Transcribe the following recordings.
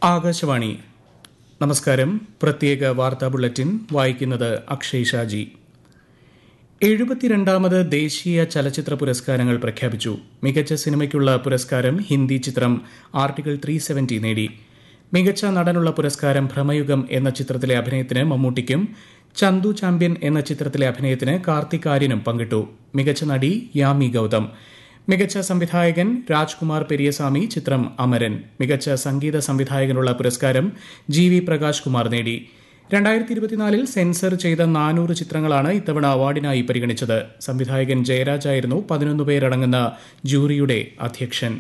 ആകാശവാണി നമസ്കാരം പ്രത്യേക വാർത്താ ബുള്ളറ്റിൻ വായിക്കുന്നത് അക്ഷയ് ഷാജി എഴുപത്തിരണ്ടാമത് ദേശീയ ചലച്ചിത്ര പുരസ്കാരങ്ങൾ പ്രഖ്യാപിച്ചു മികച്ച സിനിമയ്ക്കുള്ള പുരസ്കാരം ഹിന്ദി ചിത്രം ആർട്ടിക്കിൾ ത്രീ സെവന്റി നേടി മികച്ച നടനുള്ള പുരസ്കാരം ഭ്രമയുഗം എന്ന ചിത്രത്തിലെ അഭിനയത്തിന് മമ്മൂട്ടിക്കും ചന്തു ചാമ്പ്യൻ എന്ന ചിത്രത്തിലെ അഭിനയത്തിന് കാർത്തിക് ആര്യനും പങ്കിട്ടു മികച്ച നടി യാമി ഗൌതം മികച്ച സംവിധായകൻ രാജ്കുമാർ പെരിയസ്വാമി ചിത്രം അമരൻ മികച്ച സംഗീത സംവിധായകനുള്ള പുരസ്കാരം ജി വി പ്രകാശ് കുമാർ നേടി രണ്ടായിരത്തി ഇരുപത്തിനാലിൽ സെൻസർ ചെയ്ത നാനൂറ് ചിത്രങ്ങളാണ് ഇത്തവണ അവാർഡിനായി പരിഗണിച്ചത് സംവിധായകൻ ജയരാജ് ആയിരുന്നു പതിനൊന്ന് പേരടങ്ങുന്ന ജൂറിയുടെ അധ്യക്ഷൻ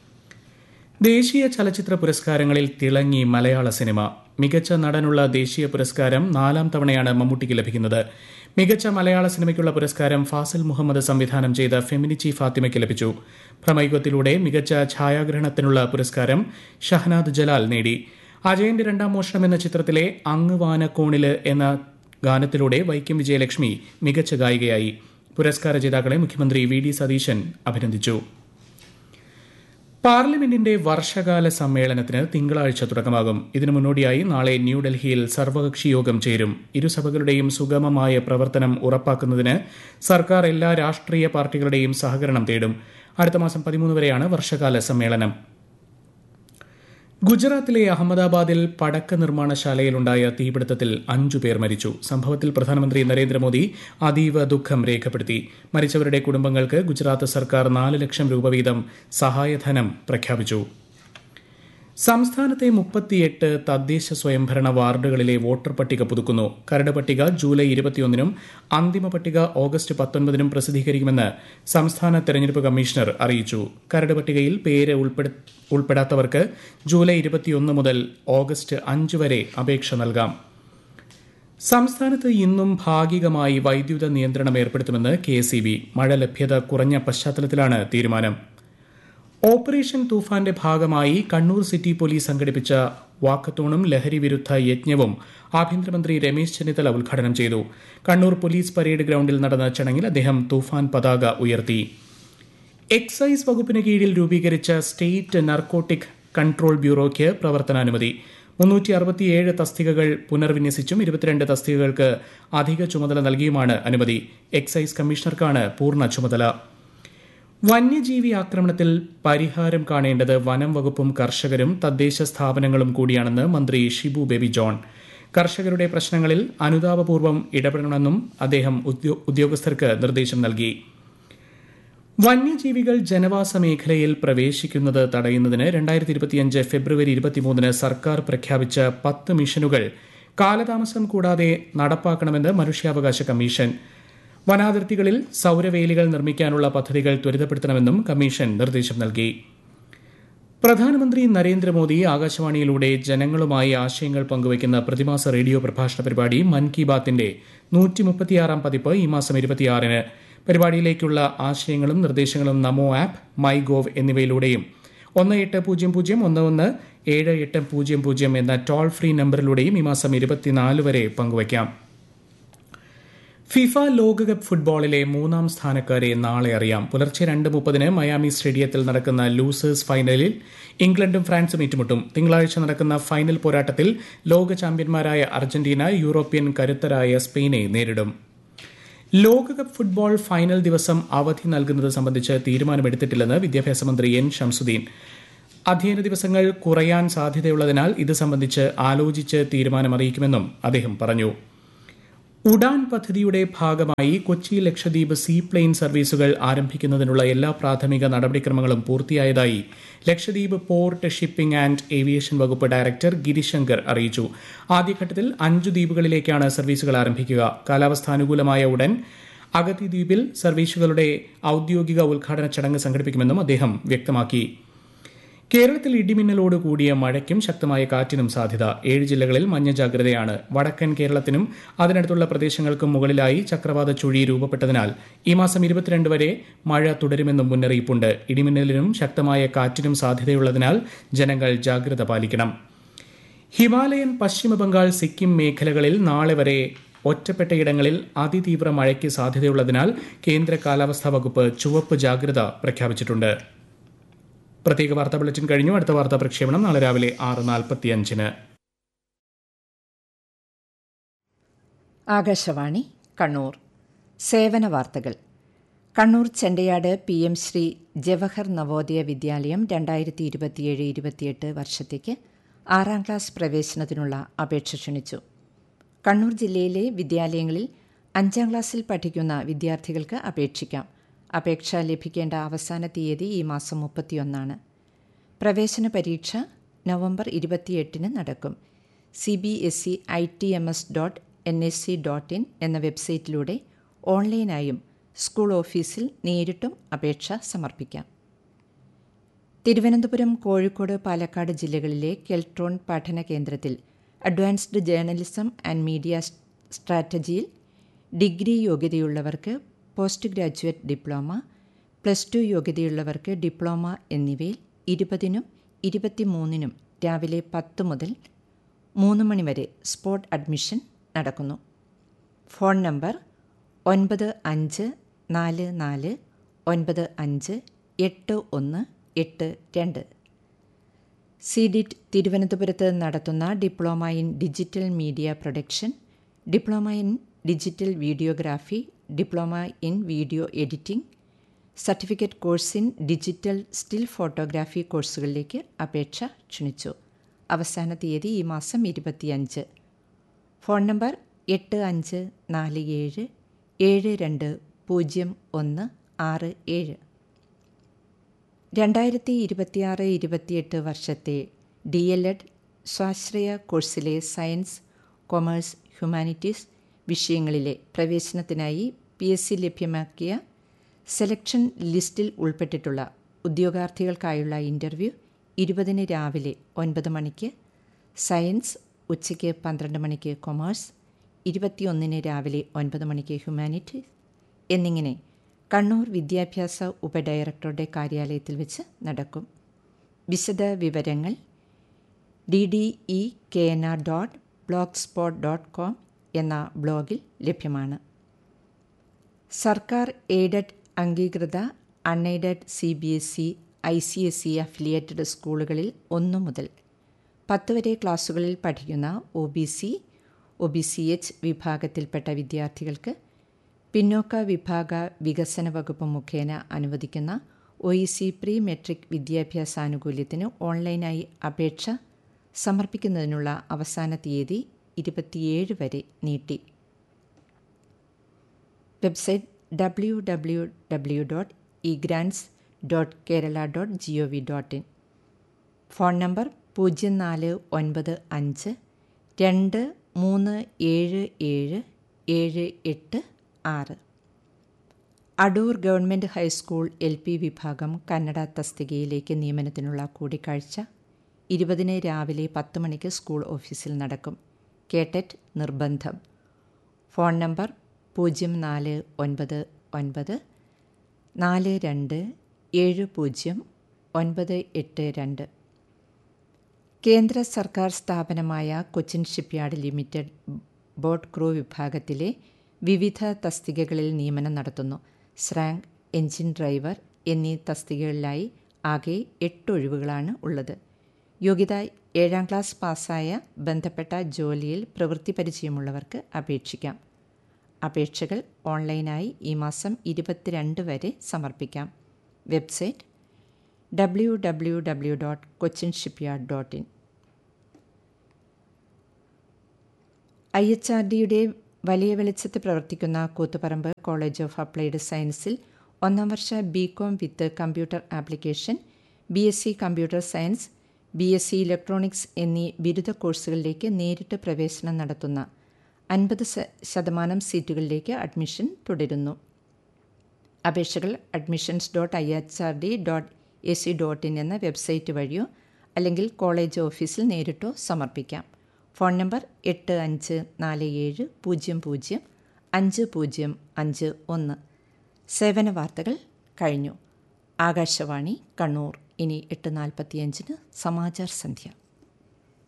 ദേശീയ ചലച്ചിത്ര പുരസ്കാരങ്ങളിൽ തിളങ്ങി മലയാള സിനിമ മികച്ച നടനുള്ള ദേശീയ പുരസ്കാരം നാലാം തവണയാണ് മമ്മൂട്ടിക്ക് ലഭിക്കുന്നത് മികച്ച മലയാള സിനിമയ്ക്കുള്ള പുരസ്കാരം ഫാസിൽ മുഹമ്മദ് സംവിധാനം ചെയ്ത ഫെമിനിച്ചി ഫാത്തിമയ്ക്ക് ലഭിച്ചു ഭ്രമയുഗത്തിലൂടെ മികച്ച ഛായാഗ്രഹണത്തിനുള്ള പുരസ്കാരം ഷഹനാദ് ജലാൽ നേടി അജയന്റെ രണ്ടാം മോഷണം എന്ന ചിത്രത്തിലെ അങ്ങ് വാനക്കോണില് എന്ന ഗാനത്തിലൂടെ വൈക്കം വിജയലക്ഷ്മി മികച്ച ഗായികയായി പുരസ്കാര ജേതാക്കളെ മുഖ്യമന്ത്രി വി ഡി സതീശൻ അഭിനന്ദിച്ചു പാർലമെന്റിന്റെ വർഷകാല സമ്മേളനത്തിന് തിങ്കളാഴ്ച തുടക്കമാകും ഇതിനു മുന്നോടിയായി നാളെ ന്യൂഡൽഹിയിൽ സർവകക്ഷി യോഗം ചേരും ഇരുസഭകളുടെയും സുഗമമായ പ്രവർത്തനം ഉറപ്പാക്കുന്നതിന് സർക്കാർ എല്ലാ രാഷ്ട്രീയ പാർട്ടികളുടെയും സഹകരണം തേടും അടുത്ത മാസം പതിമൂന്ന് വരെയാണ് വർഷകാല സമ്മേളനം ഗുജറാത്തിലെ അഹമ്മദാബാദിൽ പടക്ക നിർമ്മാണശാലയിലുണ്ടായ തീപിടുത്തത്തിൽ അഞ്ചു പേർ മരിച്ചു സംഭവത്തിൽ പ്രധാനമന്ത്രി നരേന്ദ്രമോദി അതീവ ദുഃഖം രേഖപ്പെടുത്തി മരിച്ചവരുടെ കുടുംബങ്ങൾക്ക് ഗുജറാത്ത് സർക്കാർ നാല് ലക്ഷം രൂപ വീതം സഹായധനം പ്രഖ്യാപിച്ചു സംസ്ഥാനത്തെ മുപ്പത്തിയെട്ട് തദ്ദേശ സ്വയംഭരണ വാർഡുകളിലെ വോട്ടർ പട്ടിക പുതുക്കുന്നു കരട് പട്ടിക ജൂലൈ ഇരുപത്തിയൊന്നിനും അന്തിമ പട്ടിക ഓഗസ്റ്റ് പത്തൊൻപതിനും പ്രസിദ്ധീകരിക്കുമെന്ന് സംസ്ഥാന തെരഞ്ഞെടുപ്പ് കമ്മീഷണർ അറിയിച്ചു കരട് പട്ടികയിൽ പേര് ഉൾപ്പെടാത്തവർക്ക് ജൂലൈ ഇരുപത്തിയൊന്ന് മുതൽ ഓഗസ്റ്റ് അഞ്ച് വരെ അപേക്ഷ നൽകാം സംസ്ഥാനത്ത് ഇന്നും ഭാഗികമായി വൈദ്യുത നിയന്ത്രണം ഏർപ്പെടുത്തുമെന്ന് കെ മഴ ലഭ്യത കുറഞ്ഞ പശ്ചാത്തലത്തിലാണ് തീരുമാനം ഓപ്പറേഷൻ തൂഫാന്റെ ഭാഗമായി കണ്ണൂർ സിറ്റി പോലീസ് സംഘടിപ്പിച്ച വാക്കത്തോണും ലഹരി വിരുദ്ധ യജ്ഞവും ആഭ്യന്തരമന്ത്രി രമേശ് ചെന്നിത്തല ഉദ്ഘാടനം ചെയ്തു കണ്ണൂർ പോലീസ് പരേഡ് ഗ്രൌണ്ടിൽ നടന്ന ചടങ്ങിൽ അദ്ദേഹം തൂഫാൻ പതാക ഉയർത്തി എക്സൈസ് വകുപ്പിന് കീഴിൽ രൂപീകരിച്ച സ്റ്റേറ്റ് നർക്കോട്ടിക് കൺട്രോൾ ബ്യൂറോയ്ക്ക് പ്രവർത്തനാനുമതി മുന്നൂറ്റി അറുപത്തിയേഴ് തസ്തികകൾ പുനർവിന്യസിച്ചും ഇരുപത്തിരണ്ട് തസ്തികകൾക്ക് അധിക ചുമതല നൽകിയുമാണ് അനുമതി എക്സൈസ് കമ്മീഷണർക്കാണ് പൂർണ്ണ ചുമതല വന്യജീവി ആക്രമണത്തിൽ പരിഹാരം കാണേണ്ടത് വനം വകുപ്പും കർഷകരും തദ്ദേശ സ്ഥാപനങ്ങളും കൂടിയാണെന്ന് മന്ത്രി ഷിബു ബേബി ജോൺ കർഷകരുടെ പ്രശ്നങ്ങളിൽ അനുതാപപൂർവ്വം ഇടപെടണമെന്നും അദ്ദേഹം ഉദ്യോഗസ്ഥർക്ക് നിർദ്ദേശം നൽകി വന്യജീവികൾ ജനവാസ മേഖലയിൽ പ്രവേശിക്കുന്നത് തടയുന്നതിന് രണ്ടായിരത്തി ഇരുപത്തിയഞ്ച് ഫെബ്രുവരി ഇരുപത്തിമൂന്നിന് സർക്കാർ പ്രഖ്യാപിച്ച പത്ത് മിഷനുകൾ കാലതാമസം കൂടാതെ നടപ്പാക്കണമെന്ന് മനുഷ്യാവകാശ കമ്മീഷൻ വനാതിർത്തികളിൽ സൌരവേലികൾ നിർമ്മിക്കാനുള്ള പദ്ധതികൾ ത്വരിതപ്പെടുത്തണമെന്നും കമ്മീഷൻ നിർദ്ദേശം നൽകി പ്രധാനമന്ത്രി നരേന്ദ്രമോദി ആകാശവാണിയിലൂടെ ജനങ്ങളുമായി ആശയങ്ങൾ പങ്കുവയ്ക്കുന്ന പ്രതിമാസ റേഡിയോ പ്രഭാഷണ പരിപാടി മൻ കി ബാത്തിന്റെ നൂറ്റിമുപ്പത്തിയാറാം പതിപ്പ് ഈ മാസം ഇരുപത്തിയാറിന് പരിപാടിയിലേക്കുള്ള ആശയങ്ങളും നിർദ്ദേശങ്ങളും നമോ ആപ്പ് മൈ ഗോവ് എന്നിവയിലൂടെയും ഒന്ന് എട്ട് പൂജ്യം പൂജ്യം ഒന്ന് ഒന്ന് ഏഴ് എട്ട് പൂജ്യം പൂജ്യം എന്ന ടോൾ ഫ്രീ നമ്പറിലൂടെയും ഈ മാസം ഇരുപത്തിനാല് വരെ പങ്കുവയ്ക്കാം ഫിഫ ലോകകപ്പ് ഫുട്ബോളിലെ മൂന്നാം സ്ഥാനക്കാരെ നാളെ അറിയാം പുലർച്ചെ രണ്ട് മുപ്പതിന് മയാമി സ്റ്റേഡിയത്തിൽ നടക്കുന്ന ലൂസേഴ്സ് ഫൈനലിൽ ഇംഗ്ലണ്ടും ഫ്രാൻസും ഏറ്റുമുട്ടും തിങ്കളാഴ്ച നടക്കുന്ന ഫൈനൽ പോരാട്ടത്തിൽ ലോക ചാമ്പ്യന്മാരായ അർജന്റീന യൂറോപ്യൻ കരുത്തരായ സ്പെയിനെ നേരിടും ലോകകപ്പ് ഫുട്ബോൾ ഫൈനൽ ദിവസം അവധി നൽകുന്നത് സംബന്ധിച്ച് തീരുമാനമെടുത്തിട്ടില്ലെന്ന് വിദ്യാഭ്യാസ മന്ത്രി എൻ ഷംസുദ്ദീൻ അധ്യയന ദിവസങ്ങൾ കുറയാൻ സാധ്യതയുള്ളതിനാൽ ഇത് സംബന്ധിച്ച് ആലോചിച്ച് തീരുമാനമറിയിക്കുമെന്നും അദ്ദേഹം പറഞ്ഞു ഉഡാൻ പദ്ധതിയുടെ ഭാഗമായി കൊച്ചി ലക്ഷദ്വീപ് സീ പ്ലെയിൻ സർവീസുകൾ ആരംഭിക്കുന്നതിനുള്ള എല്ലാ പ്രാഥമിക നടപടിക്രമങ്ങളും പൂർത്തിയായതായി Lakshadweep port shipping and aviation വകുപ്പ് ഡയറക്ടർ ഗിരിശങ്കർ അറിയിച്ചു ആദ്യഘട്ടത്തിൽ അഞ്ചു ദ്വീപുകളിലേക്കാണ് സർവീസുകൾ ആരംഭിക്കുക കാലാവസ്ഥ അനുകൂലമായ ഉടൻ അഗതി ദ്വീപിൽ സർവീസുകളുടെ ഔദ്യോഗിക ഉദ്ഘാടന ചടങ്ങ് സംഘടിപ്പിക്കുമെന്നും അദ്ദേഹം വ്യക്തമാക്കി കേരളത്തിൽ ഇടിമിന്നലോട് കൂടിയ മഴയ്ക്കും ശക്തമായ കാറ്റിനും സാധ്യത ഏഴ് ജില്ലകളിൽ മഞ്ഞ ജാഗ്രതയാണ് വടക്കൻ കേരളത്തിനും അതിനടുത്തുള്ള പ്രദേശങ്ങൾക്കും മുകളിലായി ചക്രവാത ചുഴി രൂപപ്പെട്ടതിനാൽ ഈ മാസം ഇരുപത്തിരണ്ട് വരെ മഴ തുടരുമെന്നും മുന്നറിയിപ്പുണ്ട് ഇടിമിന്നലിനും ശക്തമായ കാറ്റിനും സാധ്യതയുള്ളതിനാൽ ജനങ്ങൾ ജാഗ്രത പാലിക്കണം ഹിമാലയൻ പശ്ചിമബംഗാൾ സിക്കിം മേഖലകളിൽ നാളെ വരെ ഒറ്റപ്പെട്ടയിടങ്ങളിൽ അതിതീവ്ര മഴയ്ക്ക് സാധ്യതയുള്ളതിനാൽ കേന്ദ്ര കാലാവസ്ഥാ വകുപ്പ് ചുവപ്പ് ജാഗ്രത പ്രഖ്യാപിച്ചിട്ടുണ്ട് പ്രത്യേക വാർത്താ ബുള്ളറ്റിൻ കഴിഞ്ഞു അടുത്ത വാർത്താ പ്രക്ഷേപണം നാളെ രാവിലെ ആറ് നാൽപ്പത്തിയഞ്ചിന് ആകാശവാണി കണ്ണൂർ സേവന വാർത്തകൾ കണ്ണൂർ ചെണ്ടയാട് പി എം ശ്രീ ജവഹർ നവോദയ വിദ്യാലയം രണ്ടായിരത്തി ഇരുപത്തിയേഴ് ഇരുപത്തിയെട്ട് വർഷത്തേക്ക് ആറാം ക്ലാസ് പ്രവേശനത്തിനുള്ള അപേക്ഷ ക്ഷണിച്ചു കണ്ണൂർ ജില്ലയിലെ വിദ്യാലയങ്ങളിൽ അഞ്ചാം ക്ലാസ്സിൽ പഠിക്കുന്ന വിദ്യാർത്ഥികൾക്ക് അപേക്ഷിക്കാം അപേക്ഷ ലഭിക്കേണ്ട അവസാന തീയതി ഈ മാസം മുപ്പത്തിയൊന്നാണ് പ്രവേശന പരീക്ഷ നവംബർ ഇരുപത്തിയെട്ടിന് നടക്കും C B S E I T M S dot N S C dot in എന്ന വെബ്സൈറ്റിലൂടെ ഓൺലൈനായും സ്കൂൾ ഓഫീസിൽ നേരിട്ടും അപേക്ഷ സമർപ്പിക്കാം തിരുവനന്തപുരം കോഴിക്കോട് പാലക്കാട് ജില്ലകളിലെ കെൽട്രോൺ പഠന കേന്ദ്രത്തിൽ അഡ്വാൻസ്ഡ് ജേർണലിസം ആൻഡ് മീഡിയ സ്ട്രാറ്റജിയിൽ ഡിഗ്രി യോഗ്യതയുള്ളവർക്ക് post graduate diploma plus two യോഗ്യതയുള്ളവർക്ക് ഡിപ്ലോമ എന്നിവയിൽ ഇരുപതിനും ഇരുപത്തിമൂന്നിനും രാവിലെ പത്ത് മുതൽ മൂന്ന് മണിവരെ സ്പോട്ട് അഡ്മിഷൻ നടക്കുന്നു ഫോൺ നമ്പർ ഒൻപത് അഞ്ച് നാല് നാല് ഒൻപത് അഞ്ച് എട്ട് ഒന്ന് എട്ട് രണ്ട് സിഡിറ്റ് തിരുവനന്തപുരത്ത് നടത്തുന്ന diploma in digital media production diploma in digital videography diploma in video editing certificate course in digital still photography കോഴ്സുകളിലേക്ക് അപേക്ഷ ക്ഷണിച്ചു അവസാന തീയതി ഈ മാസം ഇരുപത്തിയഞ്ച് ഫോൺ നമ്പർ എട്ട് അഞ്ച് നാല് ഏഴ് ഏഴ് രണ്ട് പൂജ്യം ഒന്ന് ആറ് ഏഴ് രണ്ടായിരത്തി ഇരുപത്തിയാറ് ഇരുപത്തിയെട്ട് വർഷത്തെ ഡി എൽ എഡ് സ്വാശ്രയ കോഴ്സിലെ സയൻസ് കൊമേഴ്സ് ഹ്യൂമാനിറ്റീസ് വിഷയങ്ങളിലെ പ്രവേശനത്തിനായി പി എസ് സി ലഭ്യമാക്കിയ സെലക്ഷൻ ലിസ്റ്റിൽ ഉൾപ്പെട്ടിട്ടുള്ള ഉദ്യോഗാർത്ഥികൾക്കായുള്ള ഇൻ്റർവ്യൂ ഇരുപതിന് രാവിലെ ഒൻപത് മണിക്ക് സയൻസ് ഉച്ചയ്ക്ക് പന്ത്രണ്ട് മണിക്ക് കൊമേഴ്സ് ഇരുപത്തിയൊന്നിന് രാവിലെ ഒൻപത് മണിക്ക് ഹ്യൂമാനിറ്റീസ് എന്നിങ്ങനെ കണ്ണൂർ വിദ്യാഭ്യാസ ഉപഡയറക്ടറുടെ കാര്യാലയത്തിൽ വെച്ച് നടക്കും വിശദ വിവരങ്ങൾ D D E K N R dot blog spot dot com എന്ന ബ്ലോഗിൽ ലഭ്യമാണ് സർക്കാർ എയ്ഡഡ് അംഗീകൃത unaided C B S E I C S E affiliated സ്കൂളുകളിൽ ഒന്നു മുതൽ പത്ത് വരെ ക്ലാസുകളിൽ പഠിക്കുന്ന O B C O B C H വിഭാഗത്തിൽപ്പെട്ട വിദ്യാർത്ഥികൾക്ക് പിന്നോക്ക വിഭാഗ വികസന വകുപ്പ് മുഖേന അനുവദിക്കുന്ന O E C pre matric വിദ്യാഭ്യാസ ആനുകൂല്യത്തിന് ഓൺലൈനായി അപേക്ഷ സമർപ്പിക്കുന്നതിനുള്ള അവസാന തീയതി ഇരുപത്തിയേഴ് വരെ നീട്ടി website W W W dot E grants dot Kerala dot G O V dot in phone number പൂജ്യം നാല് ഒൻപത് അഞ്ച് രണ്ട് മൂന്ന് ഏഴ് ഏഴ് ഏഴ് എട്ട് ആറ് Adoor government high school L P വിഭാഗം കന്നഡ തസ്തികയിലേക്ക് നിയമനത്തിനുള്ള കൂടിക്കാഴ്ച ഇരുപതിന് രാവിലെ പത്ത് മണിക്ക് സ്കൂൾ ഓഫീസിൽ നടക്കും കേട്ടറ്റ് നിർബന്ധം ഫോൺ നമ്പർ പൂജ്യം നാല് ഒൻപത് ഒൻപത് നാല് രണ്ട് ഏഴ് പൂജ്യം ഒൻപത് എട്ട് രണ്ട് കേന്ദ്ര സർക്കാർ സ്ഥാപനമായ Cochin shipyard limited boat crew വിഭാഗത്തിലെ വിവിധ തസ്തികകളിൽ നിയമനം നടത്തുന്നു സ്രാങ്ക് എഞ്ചിൻ ഡ്രൈവർ എന്നീ തസ്തികകളിലായി ആകെ എട്ട് ഒഴിവുകളാണ് ഉള്ളത് യോഗ്യത ഏഴാം ക്ലാസ് പാസ്സായ ബന്ധപ്പെട്ട ജോലിയിൽ പ്രവൃത്തി പരിചയമുള്ളവർക്ക് അപേക്ഷിക്കാം അപേക്ഷകൾ ഓൺലൈനായി ഈ മാസം ഇരുപത്തിരണ്ട് വരെ സമർപ്പിക്കാം website W W W dot Cochin shipyard dot in I H R ഡിയുടെ വലിയ വെളിച്ചത്ത് പ്രവർത്തിക്കുന്ന കൂത്തുപറമ്പ് കോളേജ് ഓഫ് അപ്ലൈഡ് സയൻസിൽ ഒന്നാം വർഷ B com with computer application B S C computer science B S C electronics എന്നീ ബിരുദ കോഴ്സുകളിലേക്ക് നേരിട്ട് പ്രവേശനം നടത്തുന്ന അൻപത് ശതമാനം സീറ്റുകളിലേക്ക് അഡ്മിഷൻ തുടരുന്നു അപേക്ഷകൾ admissions dot I H R D dot A C dot in എന്ന വെബ്സൈറ്റ് വഴിയോ അല്ലെങ്കിൽ കോളേജ് ഓഫീസിൽ നേരിട്ടോ സമർപ്പിക്കാം ഫോൺ നമ്പർ എട്ട് അഞ്ച് നാല് ഏഴ് പൂജ്യം പൂജ്യം അഞ്ച് പൂജ്യം അഞ്ച് ഒന്ന് സേവന വാർത്തകൾ കഴിഞ്ഞു ആകാശവാണി കണ്ണൂർ ഇനി എട്ട് നാൽപ്പത്തിയഞ്ചിന് സമാചാർ സന്ധ്യ